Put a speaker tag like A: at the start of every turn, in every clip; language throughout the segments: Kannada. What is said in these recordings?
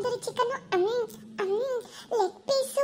A: ತಂದೂರಿ ಚಿಕನ್ ಲೆಗ್ ಪೀಸು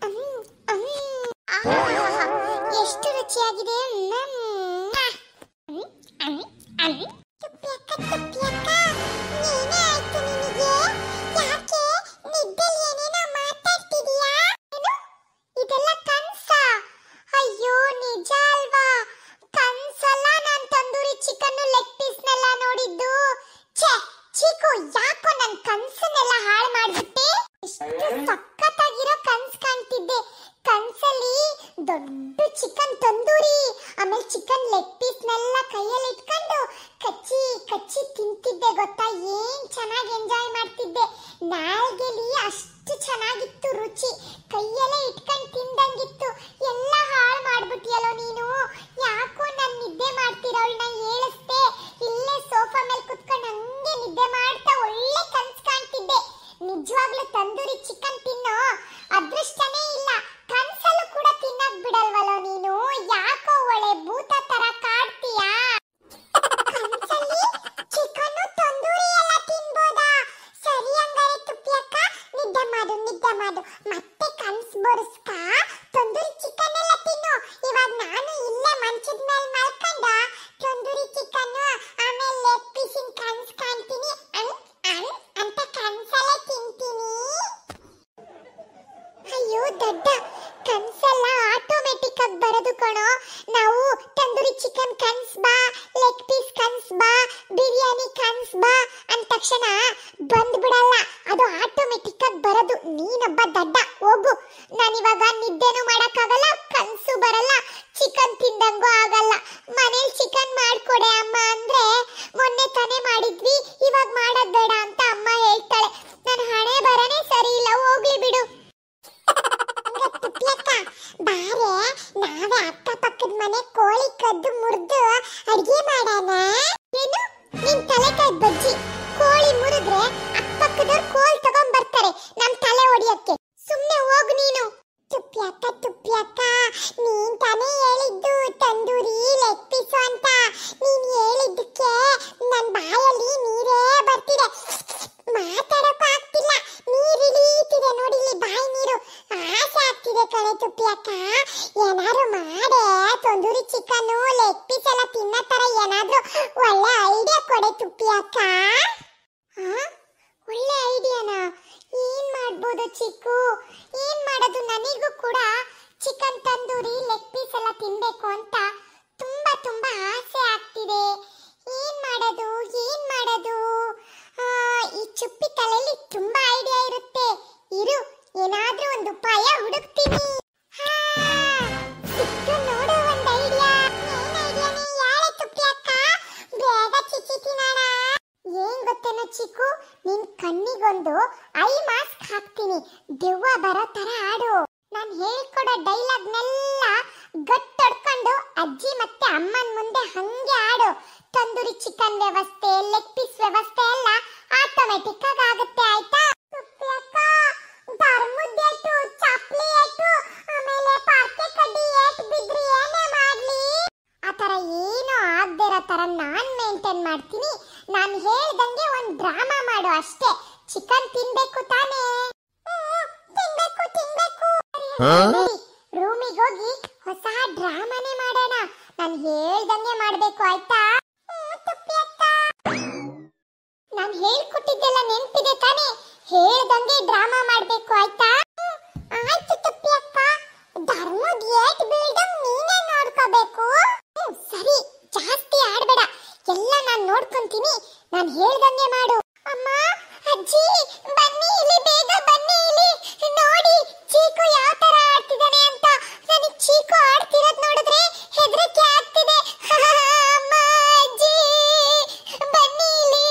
A: ಆಹಾಹಾಹಾ, ಎಷ್ಟು ರುಚಿಯಾಗಿದೆ ಮ್ಮ್. ಹ್ಮ್, ಹ್ಮ್, ಹ್ಮ್. ತುಪ್ಪಿ ಅಕ್ಕ, ತುಪ್ಪಿ ಅಕ್ಕ, ಏನೇ ಆಯ್ತು ನಿನಗೆ? ಯಾಕೆ ನಿದ್ದೆಲ್ ಏನೇನೋ ಮಾತಾಡ್ತಿದೀಯಾ? ಏನು? ಇದೆಲ್ಲ ಕನ್ಸಾ? ಅಯ್ಯೋ ನಿಜ ಅಲ್ವಾ ಕನ್ಸಲ್ಲ ನಾನ್ ತಂದೂರಿ ಚಿಕನ್ ಲೆಗ್ ಪೀಸ್ನೆಲ್ಲ ನೋಡಿದ್ದು ಛೇ ಚೀಕು ಯಾಕೋ ನನ್ ಕನ್ಸನ್ನೆಲ್ಲ ಹಾಳು ಮಾಡ್ಬಿಟ್ಟೆ ಎಷ್ಟು ಸಖತ್ತಾಗಿರೋ ಕನ್ಸ್ ಕಾಣ್ತಿದ್ದೆ ಕನ್ಸಲ್ಲಿ ದೊಡ್ಡ ಚಿಕನ್ ತಂದೂರಿ ಆಮೇಲೆ ಚಿಕನ್ ಲೆಗ್ ಪೀಸ್ನೆಲ್ಲ ಕೈಯಲ್ಲಿ ಇಟ್ಕೊಂಡು ಕಚ್ಚಿ ಕಚ್ಚಿ ತಿಂತಿದ್ದೆ ಗೊತ್ತಾ ಏನ್ ಚೆನ್ನಾಗಿ ಎಂಜಾಯ್ ಮಾಡ್ತಿದ್ದೆ ನಾಲ್ಗೆಲಿ ಅಷ್ಟು ಚೆನ್ನಾಗಿತ್ತು ರುಚಿ ಕೈಯಲ್ಲೇ ಇಟ್ಕೊಂಡು ತಿಂದಂಗಿತ್ತು ಎಲ್ಲ ಹಾಳು ಮಾಡ್ಬಿಟ್ಟಿಯಲ್ಲೋ ನೀನು ಯಾಕೋ ನಾನು ನಿದ್ದೆ ಮಾಡ್ತಿರೋಳ್ನ ಏಳಿಸ್ದೆ ಇಲ್ಲೇ ಸೋಫಾ ಮೇಲೆ ಕುತ್ಕೊಂಡು ಹಂಗೆ ನಿದ್ದೆ ಮಾಡ್ತಾ ಒಳ್ಳೆ ಕನ್ಸ್ ಕಾಣ್ತಿದ್ದೆ ನಿಜವಾಗ್ಲೂ ತಂದೂರಿ ಚಿಕನ್ ತಿನ್ನೋ ಅದೃಷ್ಟನೇ ಇಲ್ಲ ಕನ್ಸಲ್ಲೂ ಕೂಡ ತಿನ್ನಕ್ ಬಿಡಲ್ವಲ್ಲೋ ನೀನು ಯಾಕೋ ಒಳ್ಳೆ ಭೂತ ತರ ಕಾಡ್ತೀಯಾ ಕನ್ಸಲ್ಲಿ ಚಿಕನ್ ತಂದೂರಿ ಎಲ್ಲ ತಿನ್ಬೋದಾ ಸರಿ ಹಂಗಾರೆ ತುಪ್ಪಿ ಅಕ್ಕ ನಿದ್ದೆ ಮಾಡು ನಿದ್ದೆ ಮಾಡು ಮತ್ತೆ ಕನ್ಸ್ ಬರಿಸ್ಕ ತಂದೂರಿ ಚಿಕನ್ ಎಲ್ಲ ತಿನ್ನು ಇವಾಗ ನಾನು ಇಲ್ಲೇ ಮಂಚದ ಮೇಲೆ ಮಲ್ಕೊಂಡ ತಂದೂರಿ ಚಿಕನ್ ಆಮೇಲೆ ಲೆಗ್ ಪೀಸಿನ ಕನ್ಸ್ ಕಾಣ್ತೀನಿ ಅಣ್ ಅಣ್ ಅಂತ ಕನ್ಸಲ್ಲೇ ತಿಂತೀನಿ ಅಯ್ಯೋ ದಡ್ಡ ಕನ್ಸೆಲ್ಲ ಆಟೋಮೆಟಿಕ್ ಆಗಿ ಬರೋದು ಕಣೋ ನಾವು ತಂದೂರಿ ಚಿಕನ್ ಕನ್ಸ್ ಬಾ ಲೆಗ್ ಪೀಸ್ ಕನ್ಸ್ ಬಾ ಬಿರಿಯಾನಿ ಕನ್ಸ್ ಬಾ ಅಂದ ತಕ್ಷಣ ಬಂದ್ಬಿಡಲ್ಲ ಅದು ಆಟೋಮೆಟಿಕ್ ಆಗಿ ಬರೋದು ನೀನೊಬ್ಬ ದಡ್ಡ ಹೋಗು ನಾನಿವಾಗ ನಿದ್ದೆನೂ ಮಾಡಕ್ಕಾಗಲ್ಲ ಕನ್ಸು ಬರಲ್ಲ ಚಿಕನ್ ತಿಂದಂಗೂ ಆಗಲ್ಲ ಮನೇಲಿ ಚಿಕನ್ ಮಾಡ್ಕೊಡೆ ಅಮ್ಮ ಅಂದ್ರೆ ಮೊನ್ನೆ ತಾನೇ ಮಾಡಿದ್ವಿ ಇವಾಗ ಮಾಡೋದ್ ಬೇಡ ಅಂತ ಅಮ್ಮ ಹೇಳ್ತಾಳೆ ನನ್ನ ಹಣೆ ಬರನೇ ಸರಿ ಇಲ್ಲ ಹೋಗ್ಲಿ ಬಿಡು ತುಪ್ಪಿಯಕ್ಕ ಬಾರೆ ನಾವೇ ಅಕ್ಕಪಕ್ಕದ ಮನೆ ಕೋಳಿ ಕದ್ದು ಮುರಿದು ಅಡಿಗೆ ಮಾಡೋಣ ಏನು ನಿನ್ ತಲೆ ಕೈ ಬಜ್ಜಿ ಕೋಳಿ ಮುರಿದ್ರೆ ಅಕ್ಕಪಕ್ಕದವ್ರು ಕೋಲ್ ತಗೊಂಡ್ ಬರ್ತಾರೆ ನಮ್ ತಲೆ ಹೊಡಿಯಕ್ಕೆ ಸುಮ್ನೆ ಹೋಗು ನೀನು ತುಪ್ಪಿಯಕ್ಕ ತುಪ್ಪಿಯಕ್ಕ ನೀನ್ ತಾನೇ ಹೇಳಿದ್ದು ತಂದೂರಿ ಲೆಗ್ ಪೀಸು ಅಂತ ನೀನ್ ಹೇಳಿದ್ದಕ್ಕೆ ನನ್ ಬಾಯಲ್ಲಿ ನೀರೇ ಬರ್ತಿದೆ ಮಾತಾಡಕ್ಕೂ ಆಗ್ತಿಲ್ಲ ನೀರಿಳೀತಿದೆ ನೋಡಿ ಇಲ್ಲಿ ಬಾಯಿ ನೀರು ಆಸೆ ಆಗ್ತಿದೆ ಕಣೆ ತುಪ್ಪಿ ಅಕ್ಕ ಏನಾದ್ರು ಮಾಡೆ ತಂದೂರಿ ಚಿಕನ್ ಲೆಗ್ ಪೀಸ್ ಎಲ್ಲ ತಿನ್ನೋ ತರ ಏನಾದ್ರು ಒಳ್ಳೆ ಐಡಿಯಾ ಕೊಡೆ ತುಪ್ಪಿ ಅಕ್ಕ ಆ? ಒಳ್ಳೆ ಐಡಿಯಾನಾ ಏನ್ ಮಾಡ್ಬೋದು ಚಿಕ್ಕು ಏನ್ ಮಾಡೋದು ನನಗೂ ಕೂಡ ಚಿಕನ್ ತಂದೂರಿ ಲೆಗ್ ಪೀಸ್ ಎಲ್ಲ ತಿನ್ಬೇಕು ಅಂತ ತುಂಬಾ ತುಂಬಾ ಆಸೆ ಆಗ್ತಿದೆ ಏನ್ ಮಾಡೋದು ಏನ್ ಮಾಡೋದು ಆ, ಈ ಚುಪ್ಪಿ ತಲೆಯಲ್ಲಿ ತುಂಬಾ ಐಡಿಯಾ ಇರುತ್ತೆ ಇರು ಏನಾದ್ರೂ ಒಂದು ಉಪಾಯ ಹುಡುಕ್ತೀನಿ ಹಾ, ಸಿಕ್ತು ನೋಡು ಒಂದ್ ಐಡಿಯಾ ಏನ್ ಐಡಿಯಾನೇ ಯಾಳೆ ತುಪ್ಪಿ ಅಕ್ಕ ಬೇಗ ಚಿಚ್ಚಿ ತಿನ್ನೋಣ ಏನ್ ಗೊತ್ತೇನೋ ಚಿಕ್ಕು ನಿನ್ ಕಣ್ಣಿಗೊಂದು ಐ ಮಾಸ್ಕ್ ಹಾಕ್ತೀನಿ ದೆವ್ವ ಬರೋ ತರ ಆಡು ನಾನ್ ಹೇಳ್ಕೊಡೋ ಡೈಲಾಗ್ನೆಲ್ಲ ಗಟ್ಟೊಡ್ಕೊಂಡು ಅಜ್ಜಿ ಮತ್ತೆ ಅಮ್ಮನ್ ಮುಂದೆ ಹಂಗೆ ಆಡು ತಂದೂರಿ ಚಿಕನ್ ವ್ಯವಸ್ಥೆ ಲೆಗ್ ಪೀಸ್ ವ್ಯವಸ್ಥೆ ಎಲ್ಲ ಆಟೋಮೆಟಿಕ್ ಆಗಿ ಆಗುತ್ತೆ ಆಯ್ತಾ ತುಪ್ಪಿ ಅಕ್ಕ, ಧರ್ಮದ್ ಏಟು, ಚಪ್ಲಿ ಏಟು, ಆಮೇಲೆ ಪಾರ್ಕೆ ಕಡ್ಡಿ ಏಟ್ ಬಿದ್ರಿ ಏನೇ ಮಾಡ್ಲಿ ಆತರ ಏನೂ ಆಗದೆ ಇರೋ ತರ ನಾನ್ ಮೇಂಟೈನ್ ಮಾಡ್ತೀನಿ ನಾನ್ ಹೇಳ್ದಂಗೆ ಒಂದ್ ಡ್ರಾಮಾ ಮಾಡು ಅಷ್ಟೇ ಚಿಕನ್ ತಿನ್ಬೇಕು ತಾನೇ ಹ್ಮ್, ತಿನ್ಬೇಕು ತಿನ್ಬೇಕು ರೂಮಿಗೆ ಹೋಗಿ ಹೊಸ ಡ್ರಾಮಾನೇ ಮಾಡೋಣ ನಾನ್ ಹೇಳ್ದಂಗೆ ಮಾಡ್ಬೇಕು ಆಯ್ತಾ ಹ್ಮ್, ತುಪ್ಪಿ ಅಕ್ಕ. ನಾನ್ ಹೇಳ್ಕೊಟ್ಟಿದ್ದೆಲ್ಲ ನೆನ್ಪಿದೆ ತಾನೇ ಹೇಳ್ದಂಗೆ ಡ್ರಾಮಾ ಮಾಡ್ಬೇಕು ಆಯ್ತಾ ಹ್ಮ್, ಆಯ್ತು ತುಪ್ಪಿ ಅಕ್ಕ ಧರ್ಮದ್ ಏಟ್ ಬೀಳ್ದಂಗ್ ನೀನೇ ನೋಡ್ಕೋಬೇಕು ಹ್ಮ್, ಸರಿ ಜಾಸ್ತಿ ಆಡ್ಬೇಡ ಎಲ್ಲ ನಾನ್ ನೋಡ್ಕೊಂತೀನಿ ನಾನ್ ಹೇಳ್ದಂಗೆ ಮಾಡು ಅಮ್ಮ ಅಜ್ಜಿ ಬನ್ನಿ ಇಲ್ಲಿ ಬೇಗ ಬನ್ನಿ ಇಲ್ಲಿ ನೋಡಿ ಚೀಕು ಯಾವ ತರ ಆಡ್ತಿದ್ದಾನೆ ಅಂತ ನನಗ್ ಚೀಕು ಆಡ್ತಿರೋದ್ ನೋಡಿದ್ರೆ ಹೆದರಿಕೆ ಆಗ್ತಿದೆ ಅಮ್ಮ ಅಜ್ಜಿ ಬನ್ನಿ ಇಲ್ಲಿ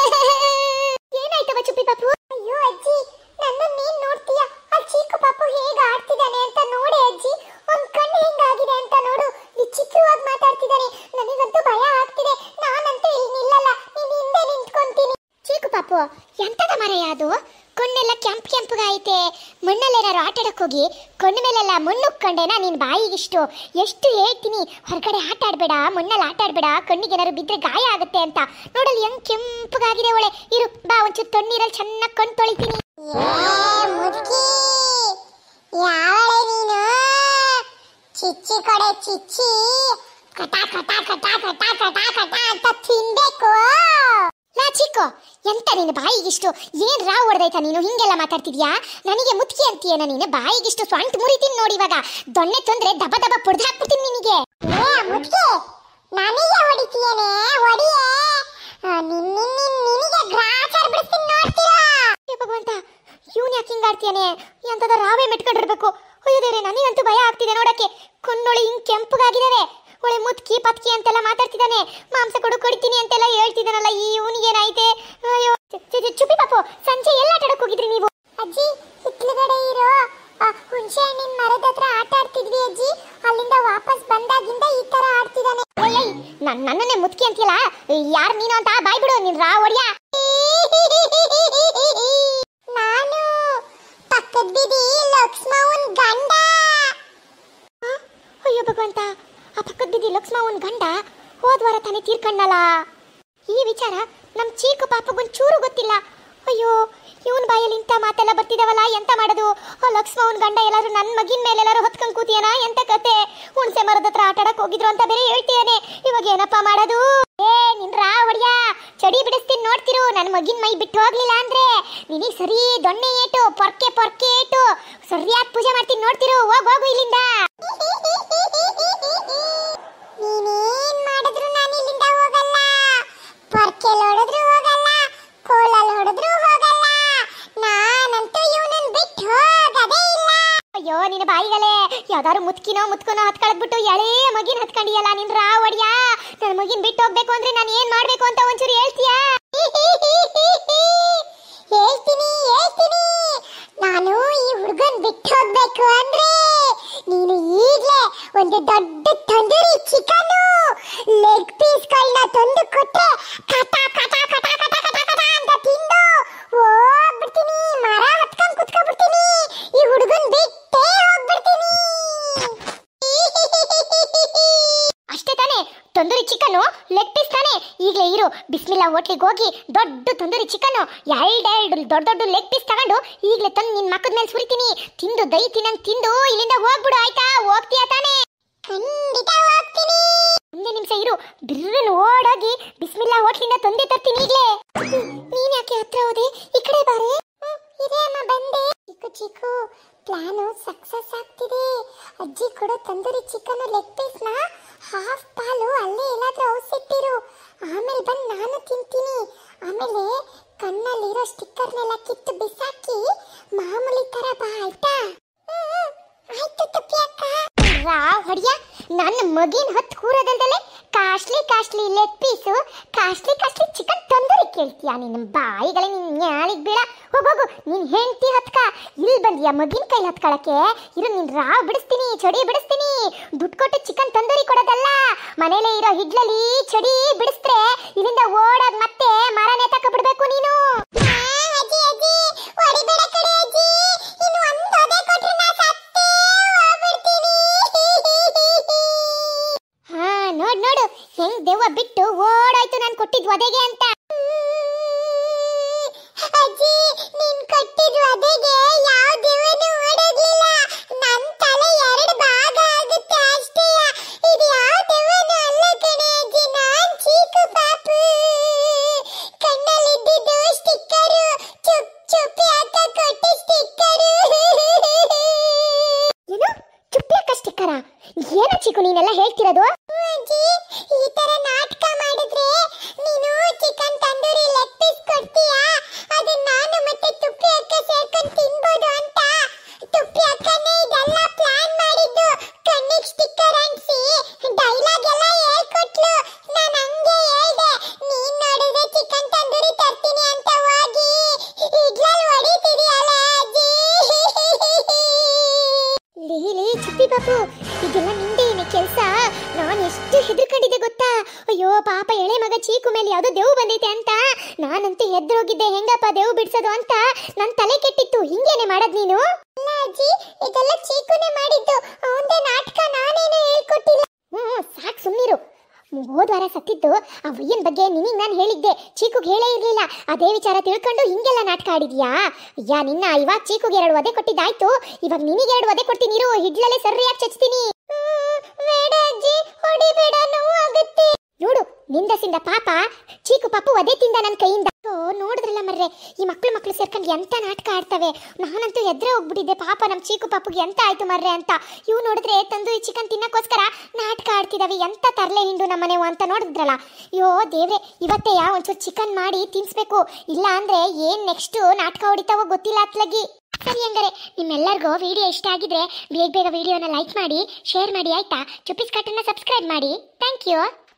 A: ಏನಾಯ್ತವ ಚುಪ್ಪಿ ಪಾಪು ಅಯ್ಯೋ ಅಜ್ಜಿ ನನ್ನ ನೀನ್ ನೋಡ್ತೀಯ ಆ ಚೀಕು ಪಾಪು ಹೇಗ್ ಆಡ್ತಿದ್ದಾನೆ ಅಂತ ನೋಡಿ ಅಜ್ಜಿ ಒಂದ್ ಕಣ್ಣು ಹೆಂಗಾಗಿದೆ ಅಂತ ನೋಡು ವಿಚಿತ್ರವಾಗಿ ಮಾತಾಡ್ತಿದ್ದಾನೆ ನನಗಂತೂ ಭಯ ಆಗ್ತಿದೆ ನಾನಂತೂ ಇಲ್ಲಿ ನಿಲ್ಲಲ್ಲ ನೀನ್ ಹಿಂದೆ ನಿಂತ್ಕೊಂತೀನಿ ಚೀಕು ಪಾಪು ಪಾಪು ಎಂತದ ಮರೆಯ ಅದು ಕಣ್ಣೆಲ್ಲ ಕೆಂಪು ಕೆಂಪುಗಾಯ್ತೆ ಮಣ್ಣಲ್ಲೇನಾರು ಆಟ ಆಡಕ್ ಹೋಗಿ ಕಣ್ಣು ಮೇಲೆಲ್ಲ ಮಣ್ಣು ಉಕ್ಕೊಂಡೇನಾ ನಿನ್ ಬಾಯಿಗಿಷ್ಟು ಎಷ್ಟು ಹೇಳ್ತೀನಿ ಹೊರಗಡೆ ಆಟ ಆಡ್ಬೇಡ ಮಣ್ಣಲ್ಲಿ ಆಟ ಆಡ್ಬೇಡ ಕಣ್ಣಿಗೆ ಏನಾರು ಬಿದ್ರೆ ಗಾಯ ಆಗುತ್ತೆ ಅಂತ ನೋಡಲ್ಲಿ ಹೆಂಗ್ ಕೆಂಪಗಾಗಿದೆ ಒಳ್ಳೆ ಇರು ಬಾ ಒಂಚೂರು ತಣ್ಣೀರಲ್ಲಿ ಚೆನ್ನಾಗಿ ಕಣ್ ತೊಳಿತೀನಿ ಯಾವಳೆ ನೀನು ಚಿಚ್ಚಿ ಕಡೆ ಚಿಚ್ಚಿ ಕಟ ಕಟ ಕಟ ಕಟ ಕಟ ಕಟ ಅಂತ ತಿನ್ಬೇಕು ಲಾ ಚಿಕ್ಕು ಎಂತ ನೀನು ಬಾಯಿಗಿಷ್ಟು ಏನ್ ರಾವ್ ಹೊಡೆದೈತ ನೀನು ಹಿಂಗೆಲ್ಲ ಮಾತಾಡ್ತಿದ್ಯಾ ನನಗೆ ಮುತ್ಕಿ ಅಂತೀಯೇನ ನೀನು ಬಾಯಿಗಿಷ್ಟು ಸ್ವಂಟ್ ಮುರಿತೀನಿ ನೋಡಿ ಇವಾಗ ದೊಣ್ಣೆ ತೊಂದ್ರೆ ದಬ ದಬ ಪುಡ್ದು ಹಾಕ್ಬಿಡ್ತೀನಿ ನಿನಗೆ ಮುತ್ಕಿ ನನಗೆ ಹೊಡಿತೀಯೇನೆ ಹೊಡಿಯೇ ನಿನಗೆ ಗ್ರಾಚಾರ ಬಿಡಿಸ್ತೀನಿ ನೋಡ್ತೀರಾ ಭಗವಂತ ಇವನ್ ಯಾಕೆ ಹಿಂಗ್ ಆಡ್ತೀಯಾನೆ ಎಂತದ ರಾವೇ ಮೆಟ್ಕೊಂಡಿರ್ಬೇಕು ಅಯ್ಯೋ ದೇವ್ರೆ ನನಗಂತೂ ಭಯ ಆಗ್ತಿದೆ ನೋಡಕ್ಕೆ ಕಣ್ಣೊಳಿ ಹಿಂಗ್ ಕೆಂಪಗಾಗಿದಾವೆ ಒಳ್ಳೆ ಮುತ್ಕಿ ಪತ್ಕಿ ಅಂತೆಲ್ಲ ಮಾತಾಡ್ತಿದ್ದಾನೆ ಮಾಂಸ ಕೊಡು ಕೊಡ್ತೀನಿ ಅಂತೆಲ್ಲ ಹೇಳ್ತಿದ್ದಾನಲ್ಲ ಈ ಇವನಿಗೇನಾಯ್ತೆ ಅಯ್ಯೋ ಚು- ಚು- ಚು- ಚುಪ್ಪಿ ಪಾಪು ಸಂಜೆ ಎಲ್ಲ ಆಟ ಆಡಕ್ ಹೋಗಿದ್ರಿ ನೀವು ಅಜ್ಜಿ ಹಿತ್ಲುಗಡೆ ಇರೋ ಆ, ಹುಣ್ಸೆ ಹಣ್ಣಿನ ಮರದ ಹತ್ರ ಆಟ ಆಡ್ತಿದ್ವಿ ಅಜ್ಜಿ ಅಲ್ಲಿಂದ ವಾಪಸ್ ಬಂದಾಗಿಂದ ಈ ತರ ಆಡ್ತಿದ್ದಾನೆ ನನ್ ನನ್ನನ್ನೇ ಮುತ್ಕಿ ಅಂತೀಯಲ್ಲ ಯಾರು ನೀನು ಅಂತ ಬಾಯ್ ಬಿಡು ನೀನ್ ರಾ ಒಡಿಯಾ ನಾನು ಪಕ್ಕದ ಬಿಡಿ ಲಕ್ಷ್ಮವನ್ ಗಂಡ ಆ? ಅಯ್ಯೋ ಭಗವಂತ ಆ ಪಕ್ಕದ ಬಿದ್ದಿ ಲಕ್ಷ್ಮವನ್ ಗಂಡ ಹೋದ್ವಾರ ತಾನೇ ತೀರ್ಕಂಡಲ್ಲ ಈ ವಿಚಾರ ನಮ್ ಚೀಕು ಪಾಪಗೊಂದ್ ಚೂರು ಗೊತ್ತಿಲ್ಲ ಅಯ್ಯೋ ಇವನ್ ಬಾಯಲ್ಲಿ ಇಂಥ ಮಾತೆಲ್ಲ ಬರ್ತಿದಾವಲ್ಲ ಎಂತ ಮಾಡೋದು ಆ ಲಕ್ಷ್ಮವನ್ ಗಂಡ ಎಲ್ಲಾರು ನನ್ ಮಗಿನ ಮೇಲೆ ಎಲ್ಲಾರು ಹೊತ್ಕೊಂಡ್ ಕೂತಿಯನ ಎಂತ ಕತೆ ಹುಣ್ಸೆ ಮರದ ಹತ್ರ ಆಟ ಆಡಕ್ ಹೋಗಿದ್ರು ಅಂತ ಬೇರೆ ಹೇಳ್ತಿಯಾನೆ ಇವಾಗ ಏನಪ್ಪ ಮಾಡೋದು ಏ ನಿನ್ರಾ ಒಡಿಯ ಚಡಿ ಬಿಡಿಸ್ತೀನಿ ನೋಡ್ತಿರು ನನ್ ಮಗಿನ ಮೈ ಬಿಟ್ಟು ಹೋಗ್ಲಿಲ್ಲ ಅಂದ್ರೆ ನಿನಗ್ ಸರಿ ದೊಣ್ಣೆ ಏಟು ಪೊರ್ಕೆ ಪೊರ್ಕೆ ಏಟು ಸರಿಯಾಗಿ ಪೂಜೆ ಮಾಡ್ತೀನಿ ನೋಡ್ತಿರು ಹೋಗ್ ಹೋಗು ಇಲ್ಲಿಂದ ನೀನೇನ್ ಮಾಡಿದ್ರು ನಾನು ಇಲ್ಲಿಂದ ಹೋಗಲ್ಲ ಪೊರ್ಕೆಲ್ ಹೊಡೆದ್ರು ಹೋಗಲ್ಲ ಕೋಲಲ್ಲಿ ಹೊಡೆದ್ರು ಹೋಗಲ್ಲ ನಾನಂತೂ ಇವನನ್ನ ಬಿಟ್ಟು ಹೋಗದೇ ಇಲ್ಲ ಅಯ್ಯೋ ನಿನ್ನ ಬಾಯಿಗಲೇ ಯಾವ್ದಾದ್ರು ಮುತ್ಕಿನೋ ಮುತ್ಕೊನೋ ಹತ್ಕೊಳದ್ಬಿಟ್ಟು ಎಳೆ ಮಗಿನ ಹತ್ಕೊಂಡಿಯಲ್ಲ ನಿನ್ ರಾ ಒಡ್ಯಾ ನನ್ನ ಮಗಿನ ಬಿಟ್ಟು ಹೋಗ್ಬೇಕು ಅಂದ್ರೆ ನಾನು ಏನ್ ಮಾಡ್ಬೇಕು ಅಂತ ಒಂಚೂರು ಹೇಳ್ತೀಯಾ ಹೇಳ್ತೀನಿ ಹೇಳ್ತೀನಿ ನಾನು ಈ ಹುಡುಗನ್ ಬಿಟ್ಟು ಹೋಗ್ಬೇಕು ಅಂದ್ರೆ ನೀನು ಈಗ್ಲೇ ಒಂದು ದೊಡ್ಡ ತಂದೂರಿ ಚಿಕನ್ ಲೆಗ್ ಪೀಸ್ಗಳನ್ನ ತಂದು ಕೊಟ್ರೆ ಕಟ ಕಟ ಕಟ ಕಟ ಕಟ ಕಟ ಅಂತ ತಿಂದು ಹೋಗ್ಬಿಡ್ತೀನಿ ಮರ ಹತ್ಕೊಂಡ್ ಕುತ್ಕೊಂಡ್ಬಿಡ್ತೀನಿ ಈ ಹುಡುಗನ್ ಬಿಟ್ಟೇ ಹೋಗ್ಬಿಡ್ತೀನಿ ಅಷ್ಟೇ ತಾನೇ ತಂದೂರಿ ಚಿಕನ್ ಲೆಗ್ ಪೀಸ್ ತಾನೇ ಈಗಲೇ ಇರು ಬಿಸ್ಮಿಲ್ಲಾ ಹೋಟ್ಲಿಗೆ ಹೋಗಿ ದೊಡ್ಡ ತಂದೂರಿ ಚಿಕನ್ ಎರಡೆರಡು ದೊಡ್ಡ ದೊಡ್ಡ ಲೆಗ್ ಪೀಸ್ ತಗೊಂಡು ಈಗಲೇ ತಂದು ನಿನ್ ಮಕ್ಕದ ಮೇಲೆ ಸುರಿತೀನಿ ತಿಂದು ದೈ ತಿನ್ನಂಗ್ ತಿಂದು ಇಲ್ಲಿಂದ ಹೋಗ್ಬಿಡು ಆಯ್ತಾ ಹೋಗ್ತೀಯಾ ತಾನೇ ಖಂಡಿತ ಹೋಗ್ತೀನಿ ಒಂದೇ ನಿಮಿಷ ಇರು ಬಿರ್ರನ್ ಓಡೋಗಿ ಬಿಸ್ಮಿಲ್ಲಾ ಹೋಟ್ಲಿಂದ ತಂದೆ ತರ್ತೀನಿ ಈಗ್ಲೇ ನೀನ್ ಯಾಕೆ ಹತ್ರ ಹೋದೆ ಈ ಕಡೆ ಬಾರೆ ಇದೇ ಅಮ್ಮ ಬಂದೆ ಚಿಕ್ಕು ಚಿಕ್ಕು ಪ್ಲಾನು ಸಕ್ಸಸ್ ಆಗ್ತಿದೆ ಅಜ್ಜಿ ಕೊಡೋ ತಂದೂರಿ ಚಿಕನ್ ಲೆಗ್ ಪೀಸ್ನ ಹಾಫ್ ಪಾಲು ಅಲ್ಲೇ ಎಲ್ಲಾದ್ರೂ ಔಸಿಟ್ಟಿರು ಆಮೇಲೆ ಬಂದು ನಾನು ತಿಂತೀನಿ ಆಮೇಲೆ ಕಣ್ಣಲ್ಲಿರೋ ಸ್ಟಿಕ್ಕರ್ನೆಲ್ಲ ಕಿತ್ತು ಬಿಸಾಕಿ ಮಾಮೂಲಿ ತರ ಬಾ ಆಯ್ತಾ ಆಯ್ತು ತುಪ್ಪಿ ಅಕ್ಕ ರಾವ್ ಹೊಡಿಯ ನನ್ನ ಮಗಿನ ಹೊತ್ತು ಕೂರೋದಲ್ದಲೆ costly costly leg piece costly costly chicken tandoori ಕೇಳ್ತೀಯ ನಿನ್ನ ಬಾಯಿಗಳೇ ನಿನ್ ನ್ಯಾಳಿಗ್ ಬೀಳ ಹೋಗೋಗು ನಿನ್ ಹೆಂಡತಿ ಹತ್ಕ ಇಲ್ಲಿ ಬಂದಿಯ ಮಗಿನ ಕೈ ಹತ್ಕೊಳಕ್ಕೆ ಇರು ನಿನ್ ರಾವ್ ಬಿಡಿಸ್ತೀನಿ ಚಡಿ ಬಿಡಿಸ್ತೀನಿ ದುಡ್ಡು ಕೊಟ್ಟು ಚಿಕನ್ ತಂದೂರಿ ಕೊಡೋದಲ್ಲ ಮನೇಲೆ ಇರೋ ಹಿಡ್ಲಲ್ಲಿ ಚಡಿ ಬಿಡಿಸ್ತ್ರೆ ಇಲ್ಲಿಂದ ಓಡೋದ್ ಮತ್ತೆ ಮರನೇ ತಕ ಬಿಡ್ಬೇಕು ನೀನು ಅಜ್ಜಿ ಅಜ್ಜಿ ಹೊಡಿಬೇಡ ಕಡೆ ಅಜ್ಜಿ ಇನ್ನು ಒಂದು ಅದೇ ಕೊಟ್ರೆ ನಾ ಸತ್ತೇ ಹೋಗ್ಬಿಡ್ತೀನಿ ಹಾ ನೋಡ್ ನೋಡು ಹೆಂಗ್ ದೆವ್ವ ಬಿಟ್ಟು ಓಡಾಯ್ತು ನಾನು ಕೊಟ್ಟಿದ್ ವಧೆಗೆ ಅಂತ ಅಜ್ಜಿ ನೀನ್ ಕೊಟ್ಟಿದ್ ವಧೆಗೆ ಯಾವ ದೆವ್ವನು ಓಡೋಗ್ಲಿಲ್ಲ ನನ್ ತಲೆ ಎರಡು ಭಾಗ ಆಗುತ್ತೆ ಅಷ್ಟೇ ಇದು ಯಾವ ದೆವ್ವನು ಅಲ್ಲ ಕಣೆ ಅಜ್ಜಿ ನಾನ್ ಚೀಕು ಪಾಪು ಕಣ್ಣಲ್ಲಿದ್ದಿದ್ದು ಸ್ಟಿಕ್ಕರು ಚುಪ್ ಚುಪ್ಪಿ ಅಕ್ಕ ಕೊಟ್ಟ ಸ್ಟಿಕ್ಕರು ಏನು ಚುಪ್ಪಿ ಅಕ್ಕ ಸ್ಟಿಕ್ಕರ ಏನು ಚಿಕ್ಕು ನೀನೆಲ್ಲ ಹೇಳ್ತಿರೋದು ಅಜ್ಜಿ ಈ ತರ ನಾಟಕ ಮಾಡಿದ್ರೆ ನೀನು ಚಿಕನ್ ತಂದೂರಿ ಲೆಗ್ ಪೀಸ್ ಕೊಡ್ತೀಯಾ ಅದನ್ನ ನಾನು ಮತ್ತೆ ತುಪ್ಪಿ ಅಕ್ಕ ಸೇರ್ಕೊಂಡು ತಿನ್ಬೋದು ಅಂತ ತುಪ್ಪಿ ಅಕ್ಕನೇ ಇದೆಲ್ಲ ಪ್ಲಾನ್ ಮಾಡಿದ್ದು ಕಣ್ಣಿಗೆ ಸ್ಟಿಕ್ಕರ್ ಅಂಟಿಸಿ ಡೈಲಾಗ್ ಎಲ್ಲ ಹೇಳ್ಕೊಟ್ಲು ನಾನು ಹಂಗೆ ಹೇಳ್ದೆ ನೀನ್ ನೋಡಿದ್ರೆ ಚಿಕನ್ ತಂದೂರಿ ತರ್ತೀನಿ ಅಂತ ಹೋಗಿ ಇಡ್ಲಲ್ಲಿ ಹೊಡಿತಿದ್ಯಲ್ಲ ಅಜ್ಜಿ ಲೀಲಿ ಚುಪ್ಪಿ ಬಾಬು ಇದೆಲ್ಲ ನಿಂದೆ ಏನೇ ಕೆಲಸ ನಾನು ಎಷ್ಟು ಹೆದರ್ಕೊಂಡಿದ್ದೆ ಗೊತ್ತಾ ಅಯ್ಯೋ ಪಾಪ ಎಳೆ ಮಗ ಚೀಕು ಮೇಲೆ ಯಾವ್ದೋ ದೇವು ಬಂದೈತೆ ಅಂತ
B: ನಾನಂತೂ ಎದ್ರೋಗಿದ್ದೆ ಹೆಂಗಪ್ಪ ದೇವು ಬಿಡ್ಸೋದು ಅಂತ ನನ್ ತಲೆ ಕೆಟ್ಟಿತ್ತು ಹಿಂಗೇನೆ ಮಾಡದ್ ನೀನು
A: ಅಲ್ಲ ಅಜ್ಜಿ ಇದೆಲ್ಲ ಚೀಕುನೆ ಮಾಡಿದ್ದು ಅವಂದೇ ನಾಟಕ ನಾನೇನು ಹೇಳ್ಕೊಟ್ಟಿಲ್ಲ
B: ಹ್ಮ್ ಸಾಕ್ ಸುಮ್ಮನಿರು ಹೋದ್ವಾರ ಸತ್ತಿದ್ದು ಆ ಹುಯ್ಯನ್ ಬಗ್ಗೆ ನಿನಗೆ ನಾನು ಹೇಳಿದ್ದೆ ಚೀಕುಗೆ ಹೇಳೇ ಇರ್ಲಿಲ್ಲ ಅದೇ ವಿಚಾರ ತಿಳ್ಕೊಂಡು ಹಿಂಗೆಲ್ಲ ನಾಟಕ ಆಡಿದ್ಯಾ ಯಾ ನಿನ್ನ ಇವಾಗ ಚೀಕುಗೆ ಎರಡು ಒದೆ ಕೊಟ್ಟಿದ್ದಾಯ್ತು ಇವಾಗ ನಿನಗೆ ಎರಡು ಒದೆ ಕೊಡ್ತೀನಿ ಇರು ಹಿಡ್ಲಲ್ಲೇ ಸರಿಯಾಗಿ ಚಚ್ತೀನಿ
A: ಬೇಡ ಅಜ್ಜಿ ಹೊಡಿಬೇಡ ನೋವು ಆಗುತ್ತೆ
B: ನೋಡು ನಿಂದಸಿಂದ ಪಾಪ ಚೀಕು ಪಾಪು ಒದೆ ತಿಂದ ನನ್ನ ಕೈಯಿಂದ ಓ, ನೋಡಿದ್ರಲ್ಲ ಮರ್ರೆ ಈ ಮಕ್ಳು ಮಕ್ಳು ಸೇರ್ಕೊಂಡು ಎಂತ ನಾಟಕ ಆಡ್ತವೆ ನಾನಂತೂ ಎದ್ರೆ ಹೋಗ್ಬಿಟ್ಟಿದ್ದೆ ಪಾಪ ನಮ್ಮ ಚೀಕು ಪಾಪುಗೆ ಎಂತ ಆಯ್ತು ಮರ್ರೆ ಅಂತ ಇವು ನೋಡಿದ್ರೆ ತಂದು ಈ ಚಿಕನ್ ತಿನ್ನಕ್ಕೋಸ್ಕರ ನಾಟಕ ಆಡ್ತಿದಾವೆ ಎಂತ ತರ್ಲೆ ಹಿಂಡು ನಮ್ಮನೆವು ಅಂತ ನೋಡಿದ್ರಲ್ಲ ಅಯ್ಯೋ ದೇವ್ರೆ ಇವತ್ತೇ ಯಾವ ಒಂಚೂರು ಚಿಕನ್ ಮಾಡಿ ತಿನ್ಸ್ಬೇಕು ಇಲ್ಲ ಅಂದ್ರೆ ಏನ್ ನೆಕ್ಸ್ಟ್ ನಾಟಕ ಹೊಡಿತಾವೋ ಗೊತ್ತಿಲ್ಲ ಅತ್ಲಗಿ ಸರಿ ಹಂಗಾರೆ ನಿಮ್ಮೆಲ್ಲರಿಗೂ ವಿಡಿಯೋ ಇಷ್ಟ ಆಗಿದ್ರೆ ಬೇಗ ಬೇಗ ವಿಡಿಯೋನ ಲೈಕ್ ಮಾಡಿ ಶೇರ್ ಮಾಡಿ ಆಯ್ತಾ ಚುಪ್ಪಿಸ್ ಕಟ್ಟನ್ನ ಸಬ್ಸ್ಕ್ರೈಬ್ ಮಾಡಿ ಥ್ಯಾಂಕ್ ಯು